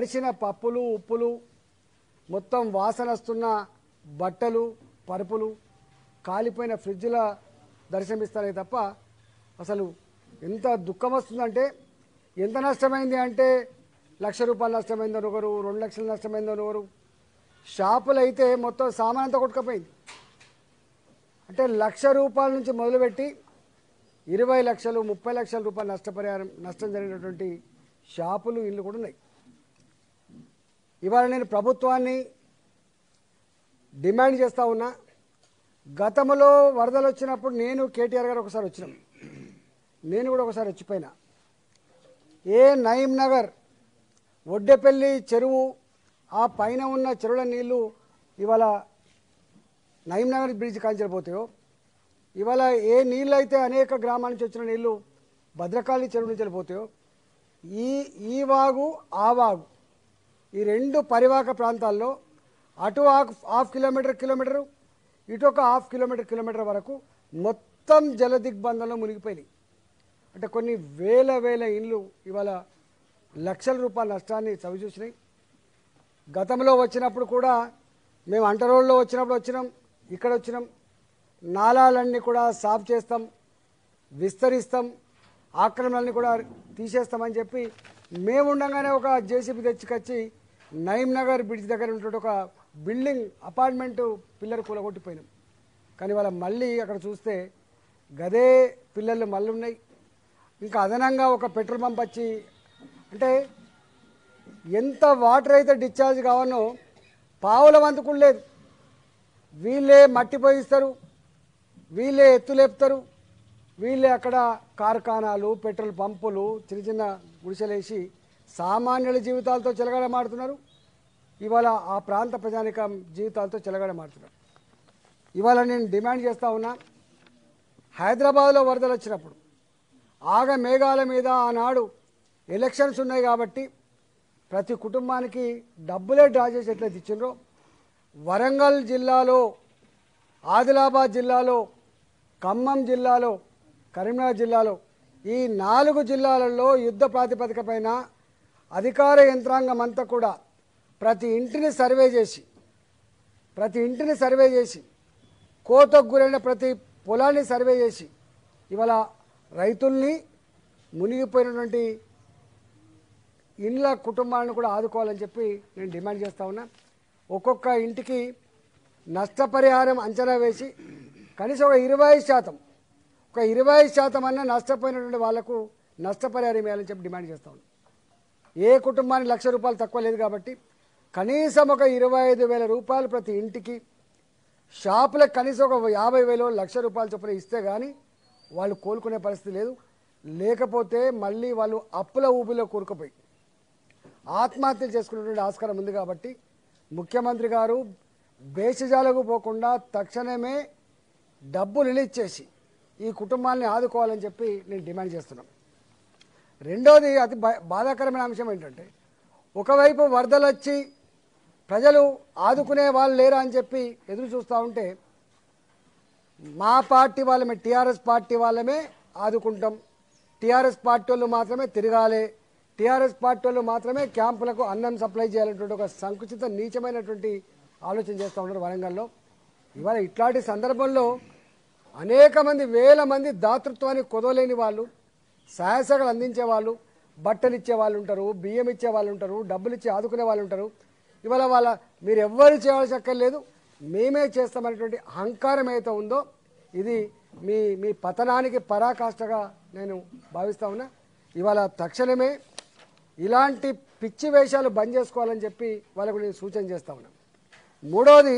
తడిసిన పప్పులు ఉప్పులు మొత్తం వాసన వస్తున్న బట్టలు పరుపులు కాలిపోయిన ఫ్రిడ్జ్ల దర్శనమిస్తారే తప్ప అసలు ఎంత దుఃఖం వస్తుందంటే ఎంత నష్టమైంది అంటే లక్ష రూపాయలు నష్టమైందని ఒకరు రెండు లక్షలు నష్టమైందని ఒకరు షాపులు అయితే మొత్తం సామాన్ అంతా కొట్టుకపోయింది అంటే లక్ష రూపాయల నుంచి మొదలుపెట్టి ఇరవై లక్షలు ముప్పై లక్షల రూపాయల నష్టపరిహారం నష్టం జరిగినటువంటి షాపులు ఇల్లు కూడా ఉన్నాయి ఇవాళ నేను ప్రభుత్వాన్ని డిమాండ్ చేస్తూ ఉన్నా గతంలో వరదలు వచ్చినప్పుడు నేను కేటీఆర్ గారు ఒకసారి వచ్చినాం నేను కూడా ఒకసారి వచ్చిపోయినా ఏ నయీం నగర్ ఒడ్డెపల్లి చెరువు ఆ పైన ఉన్న చెరువుల నీళ్లు ఇవాళ నయీం నగర్ బ్రిడ్జ్ కాంచకపోతాయో ఇవాళ ఏ నీళ్ళు అయితే అనేక గ్రామాల నుంచి వచ్చిన నీళ్లు భద్రకాళి చెరువు నుంచి వెళ్ళిపోతాయో ఈ ఈ వాగు ఆ వాగు ఈ రెండు పరివాహక ప్రాంతాల్లో అటు హాఫ్ హాఫ్ కిలోమీటర్ కిలోమీటరు ఇటు ఒక హాఫ్ కిలోమీటర్ కిలోమీటర్ వరకు మొత్తం జల దిగ్బంధంలో మునిగిపోయినాయి అంటే కొన్ని వేల వేల ఇండ్లు ఇవాళ లక్షల రూపాయల నష్టాన్ని చవిచూసినాయి గతంలో వచ్చినప్పుడు కూడా మేము అంటరోళ్ళలో వచ్చినప్పుడు వచ్చినాం ఇక్కడ వచ్చినాం నాలాలన్నీ కూడా సాఫ్ చేస్తాం విస్తరిస్తాం ఆక్రమణల్ని కూడా తీసేస్తామని చెప్పి మేము ఉండగానే ఒక జేసీబీ తెచ్చుకొచ్చి నయీం నగర్ బ్రిడ్జ్ దగ్గర ఉన్నటువంటి ఒక బిల్డింగ్ అపార్ట్మెంటు పిల్లర్ కూలగొట్టిపోయినాం కానీ వాళ్ళ మళ్ళీ అక్కడ చూస్తే గదే పిల్లలు మళ్ళీ ఉన్నాయి ఇంకా అదనంగా ఒక పెట్రోల్ పంప్ వచ్చి అంటే ఎంత వాటర్ అయితే డిశ్చార్జ్ కావాలో పావుల వంతుకులు లేదు వీళ్ళే మట్టి పోయిస్తారు వీళ్ళే ఎత్తులేపుతారు వీళ్ళే అక్కడ కార్ఖానాలు పెట్రోల్ పంపులు చిన్న చిన్న గుడిసెలేసి సామాన్యుల జీవితాలతో చెలగాడమాడుతున్నారు ఇవాళ ఆ ప్రాంత ప్రజానికం జీవితాలతో చెలగాడమాడుతున్నారు ఇవాళ నేను డిమాండ్ చేస్తా ఉన్నా హైదరాబాద్లో వరదలు వచ్చినప్పుడు ఆగ మేఘాల మీద ఆనాడు ఎలక్షన్స్ ఉన్నాయి కాబట్టి ప్రతి కుటుంబానికి డబ్బులే డ్రా చేసి ఎట్లయితే ఇచ్చిండ్రో వరంగల్ జిల్లాలో ఆదిలాబాద్ జిల్లాలో ఖమ్మం జిల్లాలో కరీంనగర్ జిల్లాలో ఈ నాలుగు జిల్లాలలో యుద్ధ ప్రాతిపదిక పైన అధికార యంత్రాంగం అంతా కూడా ప్రతి ఇంటిని సర్వే చేసి ప్రతి ఇంటిని సర్వే చేసి కోతకు గురైన ప్రతి పొలాన్ని సర్వే చేసి ఇవాళ రైతుల్ని మునిగిపోయినటువంటి ఇండ్ల కుటుంబాలను కూడా ఆదుకోవాలని చెప్పి నేను డిమాండ్ చేస్తా ఉన్నా ఒక్కొక్క ఇంటికి నష్టపరిహారం అంచనా వేసి కనీసం ఒక ఇరవై శాతం ఒక ఇరవై శాతం అన్న నష్టపోయినటువంటి వాళ్లకు నష్టపరిహారం ఇవ్వాలని చెప్పి డిమాండ్ చేస్తా ఉన్నాం ఏ కుటుంబానికి లక్ష రూపాయలు తక్కువ లేదు కాబట్టి కనీసం ఒక ఇరవై ఐదు వేల రూపాయలు ప్రతి ఇంటికి షాపులకు కనీసం ఒక యాభై వేలు లక్ష రూపాయలు చొప్పున ఇస్తే కానీ వాళ్ళు కోలుకునే పరిస్థితి లేదు లేకపోతే మళ్ళీ వాళ్ళు అప్పుల ఊబిలో కూరుకుపోయి ఆత్మహత్యలు చేసుకునేటువంటి ఆస్కారం ఉంది కాబట్టి ముఖ్యమంత్రి గారు బేసిజాలకు పోకుండా తక్షణమే డబ్బులు రిలీజ్ చేసి ఈ కుటుంబాన్ని ఆదుకోవాలని చెప్పి నేను డిమాండ్ చేస్తున్నాను రెండోది అతి బా- బాధాకరమైన అంశం ఏంటంటే ఒకవైపు వరదలు వచ్చి ప్రజలు ఆదుకునే వాళ్ళు లేరా అని చెప్పి ఎదురు చూస్తూ ఉంటే మా పార్టీ వాళ్ళమే టీఆర్ఎస్ పార్టీ వాళ్ళమే ఆదుకుంటాం టీఆర్ఎస్ పార్టీ వాళ్ళు మాత్రమే తిరగాలి టీఆర్ఎస్ పార్టీ వాళ్ళు మాత్రమే క్యాంపులకు అన్నం సప్లై చేయాలనేటువంటి ఒక సంకుచిత నీచమైనటువంటి ఆలోచన చేస్తూ ఉన్నారు వరంగల్లో ఇవాళ ఇట్లాంటి సందర్భంలో అనేక మంది వేల మంది దాతృత్వానికి కుదవలేని వాళ్ళు సహాయసగలు అందించే వాళ్ళు బట్టలు ఇచ్చే వాళ్ళు ఉంటారు బియ్యం ఇచ్చే వాళ్ళు ఉంటారు డబ్బులు ఇచ్చి ఆదుకునే వాళ్ళు ఉంటారు ఇవాళ వాళ్ళ మీరు ఎవ్వరు చేయాల్సి అక్కర్లేదు మేమే చేస్తామనేటువంటి అహంకారం ఏదైతే ఉందో ఇది మీ మీ పతనానికి పరాకాష్ఠగా నేను భావిస్తా ఉన్నా ఇవాళ తక్షణమే ఇలాంటి పిచ్చి వేషాలు బంద్ చేసుకోవాలని చెప్పి వాళ్ళకు నేను సూచన చేస్తా ఉన్నా మూడవది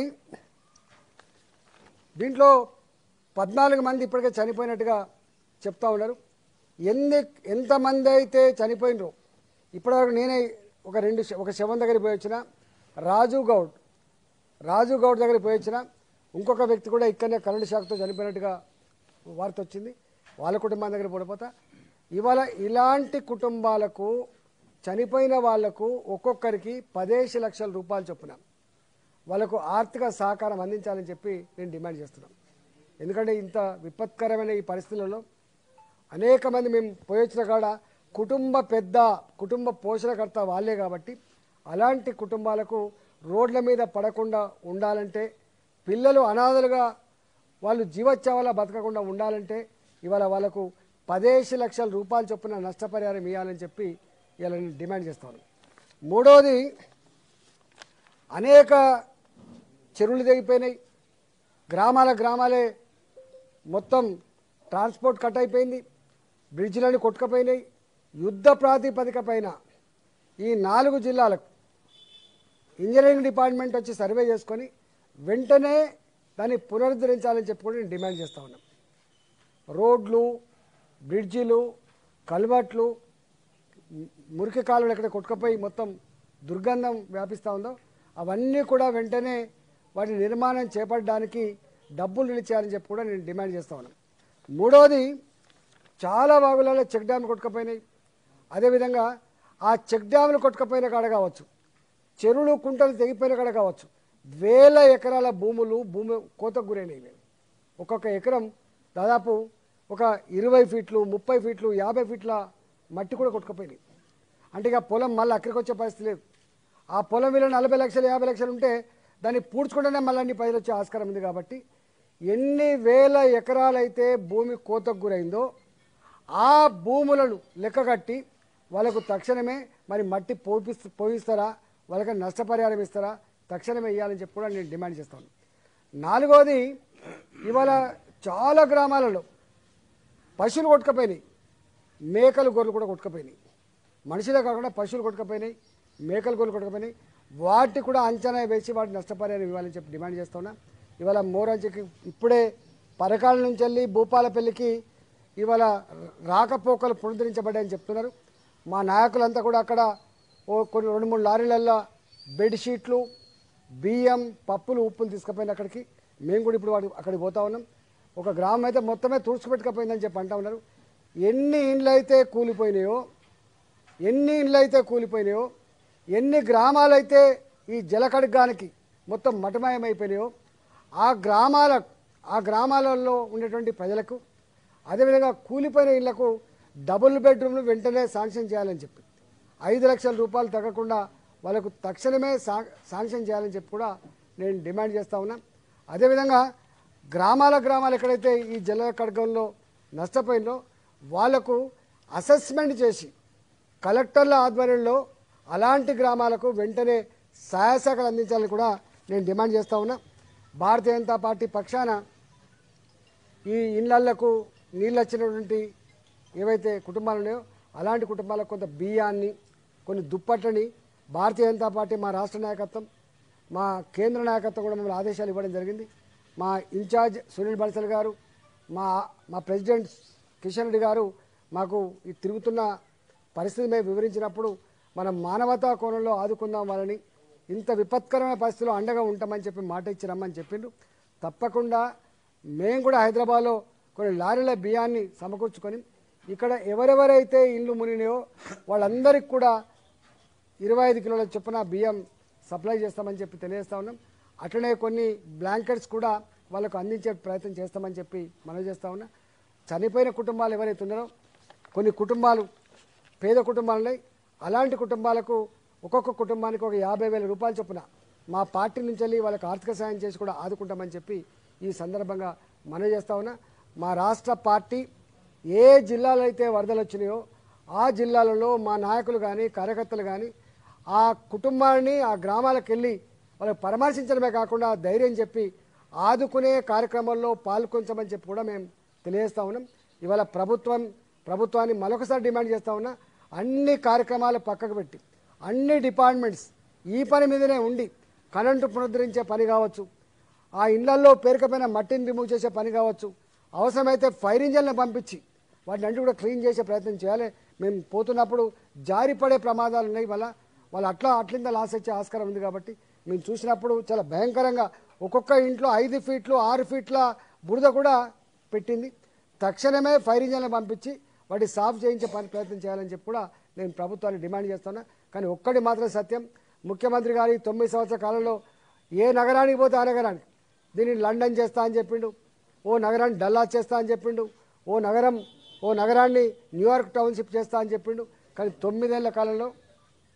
దీంట్లో పద్నాలుగు మంది ఇప్పటికే చనిపోయినట్టుగా చెప్తా ఉన్నారు ఎన్ని ఎంతమంది అయితే చనిపోయినరో ఇప్పటివరకు నేనే ఒక రెండు శ- ఒక శవం దగ్గరికి పోయి వచ్చిన రాజు గౌడ్ రాజు గౌడ్ దగ్గరికి పోయి వచ్చిన ఇంకొక వ్యక్తి కూడా ఇక్కడనే కరెంటు షాక్తో చనిపోయినట్టుగా వార్త వచ్చింది వాళ్ళ కుటుంబం దగ్గర పడిపోతా ఇవాళ ఇలాంటి కుటుంబాలకు చనిపోయిన వాళ్లకు ఒక్కొక్కరికి పదేసి లక్షల రూపాయలు చొప్పున వాళ్ళకు ఆర్థిక సహకారం అందించాలని చెప్పి నేను డిమాండ్ చేస్తున్నాను ఎందుకంటే ఇంత విపత్కరమైన ఈ పరిస్థితులలో అనేక మంది మేము పోయొచ్చిన కాడ కుటుంబ పెద్ద కుటుంబ పోషణకర్త వాళ్ళే కాబట్టి అలాంటి కుటుంబాలకు రోడ్ల మీద పడకుండా ఉండాలంటే పిల్లలు అనాథలుగా వాళ్ళు జీవోత్సవాల బతకకుండా ఉండాలంటే ఇవాళ వాళ్ళకు పదేసి లక్షల రూపాయలు చొప్పున నష్టపరిహారం ఇవ్వాలని చెప్పి ఇలా నేను డిమాండ్ చేస్తాను మూడోది అనేక చెరువులు తెగిపోయినాయి గ్రామాల గ్రామాలే మొత్తం ట్రాన్స్పోర్ట్ కట్ అయిపోయింది బ్రిడ్జ్లన్నీ కొట్టుకపోయినాయి యుద్ధ ప్రాతిపదిక పైన ఈ నాలుగు జిల్లాలకు ఇంజనీరింగ్ డిపార్ట్మెంట్ వచ్చి సర్వే చేసుకొని వెంటనే దాన్ని పునరుద్ధరించాలని చెప్పి కూడా నేను డిమాండ్ చేస్తా ఉన్నాం రోడ్లు బ్రిడ్జిలు కల్వర్ట్లు ము- మురికి కాలువలు ఎక్కడ కొట్టుకుపోయి మొత్తం దుర్గంధం వ్యాపిస్తూ ఉందో అవన్నీ కూడా వెంటనే వాటి నిర్మాణం చేపట్టడానికి డబ్బులు నిలిచారని చెప్పి కూడా నేను డిమాండ్ చేస్తా ఉన్నాను మూడోది చాలా బాగులలో చెక్ డ్యామ్లు కొట్టుకుపోయినాయి అదేవిధంగా ఆ చెక్ డ్యాములు కొట్టుకుపోయిన కాడ కావచ్చు చెరువులు కుంటలు తెగిపోయిన కాడ కావచ్చు వేల ఎకరాల భూములు భూమి కోతకు గురైనవి ఇవి. ఒక్కొక్క ఎకరం దాదాపు ఒక ఇరవై ఫీట్లు ముప్పై ఫీట్లు యాభై ఫీట్ల మట్టి కూడా కొట్టుకుపోయినాయి అంటే ఇక పొలం మళ్ళీ అక్కడికి వచ్చే పరిస్థితి లేదు ఆ పొలం విలువ నలభై లక్షలు యాభై లక్షలు ఉంటే దాన్ని పూడ్చుకుంటేనే మళ్ళీ అన్ని పైలు వచ్చే ఆస్కారం ఉంది కాబట్టి ఎన్ని వేల ఎకరాలైతే భూమి కోతకు గురైందో ఆ భూములను లెక్కగట్టి వాళ్ళకు తక్షణమే మరి మట్టి పోపిస్తూ పోయిస్తారా వాళ్ళకి నష్టపరిహారం ఇస్తారా తక్షణమే ఇవ్వాలని చెప్పి కూడా నేను డిమాండ్ చేస్తాను నాలుగోది ఇవాళ చాలా గ్రామాలలో పశువులు కొట్టుకపోయినాయి మేకలు గొర్రెలు కూడా కొట్టుకపోయినాయి మనుషులే కాకుండా పశువులు కొట్టుకపోయినాయి మేకలు గొర్రెలు కొట్టుకపోయినాయి వాటి కూడా అంచనా వేసి వాటి నష్టపరిహారం ఇవ్వాలని చెప్పి డిమాండ్ చేస్తున్నా ఇవాళ మోరంచికి ఇప్పుడే పరకాల నుంచి వెళ్ళి భూపాలపల్లికి ఇవాళ రాకపోకలు పునరుద్ధరించబడ్డాయని చెప్తున్నారు మా నాయకులంతా కూడా అక్కడ ఓ కొన్ని రెండు మూడు లారీలల్లో బెడ్షీట్లు బియ్యం పప్పులు ఉప్పులు తీసుకుపోయింది అక్కడికి మేము కూడా ఇప్పుడు వాటి అక్కడికి పోతా ఉన్నాం ఒక గ్రామం అయితే మొత్తమే తుడుచుపెట్టుకపోయిందని చెప్పి అంటా ఉన్నారు ఎన్ని ఇండ్లు అయితే కూలిపోయినాయో ఎన్ని ఇండ్లు అయితే కూలిపోయినాయో ఎన్ని గ్రామాలైతే ఈ జలకడ్గానికి మొత్తం మటమయమైపోయినాయో ఆ గ్రామాల ఆ గ్రామాలలో ఉండేటువంటి ప్రజలకు అదేవిధంగా కూలిపోయిన ఇళ్లకు డబుల్ బెడ్రూమ్లు వెంటనే శాంక్షన్ చేయాలని చెప్పి ఐదు లక్షల రూపాయలు తగ్గకుండా వాళ్ళకు తక్షణమే సా శాంక్షన్ చేయాలని చెప్పి కూడా నేను డిమాండ్ చేస్తా ఉన్నా అదేవిధంగా గ్రామాల గ్రామాలు ఎక్కడైతే ఈ జల కడగంలో నష్టపోయిందో వాళ్లకు అసెస్మెంట్ చేసి కలెక్టర్ల ఆధ్వర్యంలో అలాంటి గ్రామాలకు వెంటనే సహాయ శాఖలు అందించాలని కూడా నేను డిమాండ్ చేస్తా ఉన్నా భారతీయ జనతా పార్టీ పక్షాన ఈ ఇళ్లకు నీళ్ళు వచ్చినటువంటి ఏవైతే కుటుంబాలు ఉన్నాయో అలాంటి కుటుంబాలకు కొంత బియ్యాన్ని కొన్ని దుప్పట్లని భారతీయ జనతా పార్టీ మా రాష్ట్ర నాయకత్వం మా కేంద్ర నాయకత్వం కూడా మమ్మల్ని ఆదేశాలు ఇవ్వడం జరిగింది మా ఇన్ఛార్జ్ సునీల్ బన్సల్ గారు మా మా ప్రెసిడెంట్ కిషన్ రెడ్డి గారు మాకు ఈ తిరుగుతున్న పరిస్థితి మేము వివరించినప్పుడు మనం మానవతా కోణంలో ఆదుకుందాం వాళ్ళని ఇంత విపత్కరమైన పరిస్థితిలో అండగా ఉంటామని చెప్పి మాట ఇచ్చి రమ్మని చెప్పిండు తప్పకుండా మేము కూడా హైదరాబాద్లో కొన్ని లారీల బియ్యాన్ని సమకూర్చుకొని ఇక్కడ ఎవరెవరైతే ఇల్లు మునినాయో వాళ్ళందరికీ కూడా ఇరవై ఐదు కిలోల చొప్పున బియ్యం సప్లై చేస్తామని చెప్పి తెలియజేస్తా ఉన్నాం అట్లనే కొన్ని బ్లాంకెట్స్ కూడా వాళ్ళకు అందించే ప్రయత్నం చేస్తామని చెప్పి మనవి చేస్తా ఉన్నా చనిపోయిన కుటుంబాలు ఎవరైతే ఉన్నారో కొన్ని కుటుంబాలు పేద కుటుంబాలు ఉన్నాయి అలాంటి కుటుంబాలకు ఒక్కొక్క కుటుంబానికి ఒక యాభై వేల రూపాయల చొప్పున మా పార్టీ నుంచి వెళ్ళి వాళ్ళకి ఆర్థిక సాయం చేసి కూడా ఆదుకుంటామని చెప్పి ఈ సందర్భంగా మనవి చేస్తా ఉన్నా మా రాష్ట్ర పార్టీ ఏ జిల్లాలో అయితే వరదలు వచ్చినాయో ఆ జిల్లాలలో మా నాయకులు కానీ కార్యకర్తలు కానీ ఆ కుటుంబాన్ని ఆ గ్రామాలకు వెళ్ళి వాళ్ళకి పరామర్శించడమే కాకుండా ధైర్యం చెప్పి ఆదుకునే కార్యక్రమంలో పాల్గొంచమని చెప్పి కూడా మేము తెలియజేస్తా ఉన్నాం ఇవాళ ప్రభుత్వం ప్రభుత్వాన్ని మరొకసారి డిమాండ్ చేస్తా ఉన్నా అన్ని కార్యక్రమాలు పక్కకు పెట్టి అన్ని డిపార్ట్మెంట్స్ ఈ పని మీదనే ఉండి కరెంటు పునరుద్ధరించే పని కావచ్చు ఆ ఇళ్లల్లో పేరుకపోయిన మట్టిని రిమూవ్ చేసే పని కావచ్చు అవసరమైతే ఫైర్ ఇంజన్లను పంపించి వాటిని అన్ని కూడా క్లీన్ చేసే ప్రయత్నం చేయాలి మేము పోతున్నప్పుడు జారిపడే ప్రమాదాలు ఉన్నాయి వల్ల వాళ్ళు అట్లా అట్లింద లాస్ వచ్చే ఆస్కారం ఉంది కాబట్టి మేము చూసినప్పుడు చాలా భయంకరంగా ఒక్కొక్క ఇంట్లో ఐదు ఫీట్లు ఆరు ఫీట్ల బురద కూడా పెట్టింది తక్షణమే ఫైర్ ఇంజన్లు పంపించి వాటి సాఫ్ చేయించే పని ప్రయత్నం చేయాలని చెప్పి కూడా నేను ప్రభుత్వాన్ని డిమాండ్ చేస్తున్నా కానీ ఒక్కటి మాత్రం సత్యం ముఖ్యమంత్రి గారి తొమ్మిది సంవత్సరాల కాలంలో ఏ నగరానికి పోతే ఆ నగరానికి దీన్ని లండన్ చేస్తా అని చెప్పిండు ఓ నగరాన్ని డల్లాస్ చేస్తా అని చెప్పిండు ఓ నగరం ఓ నగరాన్ని న్యూయార్క్ టౌన్షిప్ చేస్తా అని చెప్పిండు కానీ తొమ్మిదేళ్ల కాలంలో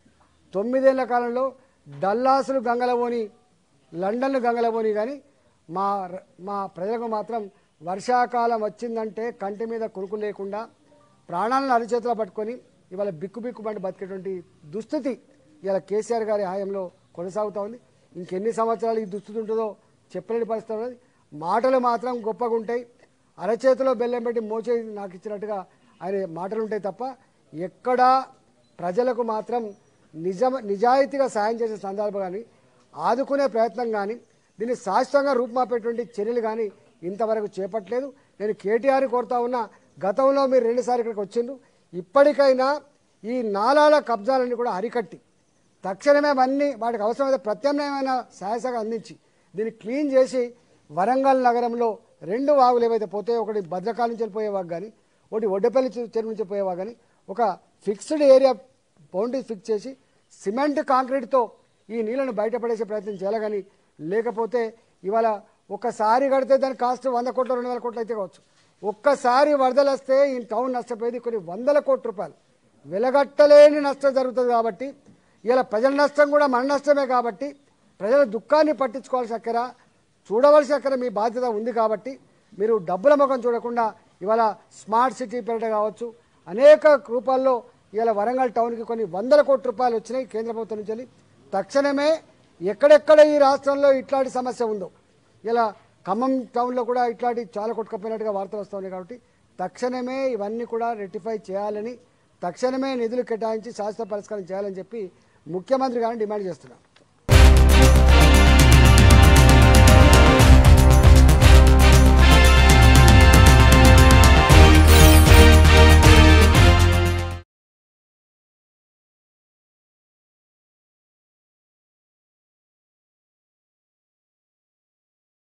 తొమ్మిదేళ్ల కాలంలో డల్లాసులు గంగలబోని లండన్లు గంగలబోని కానీ మా ర- మా ప్రజలకు మాత్రం వర్షాకాలం వచ్చిందంటే కంటి మీద కురుకు లేకుండా ప్రాణాలను అరిచేతిలో పట్టుకొని ఇవాళ బిక్కు బిక్కుమంటే బతికేటువంటి దుస్థితి ఇవాళ కేసీఆర్ గారి హాయంలో కొనసాగుతూ ఉంది ఇంకెన్ని సంవత్సరాలు ఈ దుస్థితి ఉంటుందో చెప్పలేని పరిస్థితి ఉన్నది మాటలు మాత్రం గొప్పగా ఉంటాయి అరచేతిలో బెల్లం పెట్టి మోచే నాకు ఇచ్చినట్టుగా ఆయన మాటలు ఉంటాయి తప్ప ఎక్కడా ప్రజలకు మాత్రం నిజం నిజాయితీగా సాయం చేసే సందర్భం కానీ ఆదుకునే ప్రయత్నం కానీ దీన్ని శాశ్వతంగా రూపుమాపేటువంటి చర్యలు కానీ ఇంతవరకు చేపట్టలేదు నేను కేటీఆర్ కోరుతా ఉన్నా గతంలో మీరు రెండుసార్లు ఇక్కడికి వచ్చిండ్రు ఇప్పటికైనా ఈ నాలాల కబ్జాలన్నీ కూడా అరికట్టి తక్షణమే అవన్నీ వాటికి అవసరమైతే ప్రత్యామ్నాయమైన సహాయసహ అందించి దీన్ని క్లీన్ చేసి వరంగల్ నగరంలో రెండు వాగులు ఏవైతే పోతాయో ఒకటి భద్రకాల నుంచి పోయే వాగు కానీ ఒకటి ఒడ్డపల్లి చె- చెరువు నుంచి పోయే వాగు కానీ ఒక ఫిక్స్డ్ ఏరియా బౌండరీ ఫిక్స్ చేసి సిమెంట్ కాంక్రీట్తో ఈ నీళ్లను బయటపడేసే ప్రయత్నం చేయాలి కానీ లేకపోతే ఇవాళ ఒక్కసారి కడితే దాని కాస్ట్ వంద కోట్లు రెండు వేల కోట్లు అయితే కావచ్చు ఒక్కసారి వరదలు వస్తే ఈ టౌన్ నష్టపోయేది కొన్ని వందల కోట్ల రూపాయలు వెలగట్టలేని నష్టం జరుగుతుంది కాబట్టి ఇలా ప్రజల నష్టం కూడా మన నష్టమే కాబట్టి ప్రజల దుఃఖాన్ని పట్టించుకోవాల్సిన అక్కర చూడవలసిన అక్కర మీ బాధ్యత ఉంది కాబట్టి మీరు డబ్బుల ముఖం చూడకుండా ఇవాళ స్మార్ట్ సిటీ పేరిట కావచ్చు అనేక రూపాల్లో ఇవాళ వరంగల్ టౌన్కి కొన్ని వందల కోట్ల రూపాయలు వచ్చినాయి కేంద్ర ప్రభుత్వం నుంచి వెళ్ళి. తక్షణమే ఎక్కడెక్కడ ఈ రాష్ట్రంలో ఇట్లాంటి సమస్య ఉందో ఇలా ఖమ్మం టౌన్లో కూడా ఇట్లాంటి చాలా కొట్టుకపోయినట్టుగా వార్తలు వస్తున్నాయి కాబట్టి తక్షణమే ఇవన్నీ కూడా రెక్టిఫై చేయాలని తక్షణమే నిధులు కేటాయించి శాశ్వత పరిష్కారం చేయాలని చెప్పి ముఖ్యమంత్రి గారిని డిమాండ్ చేస్తున్నాం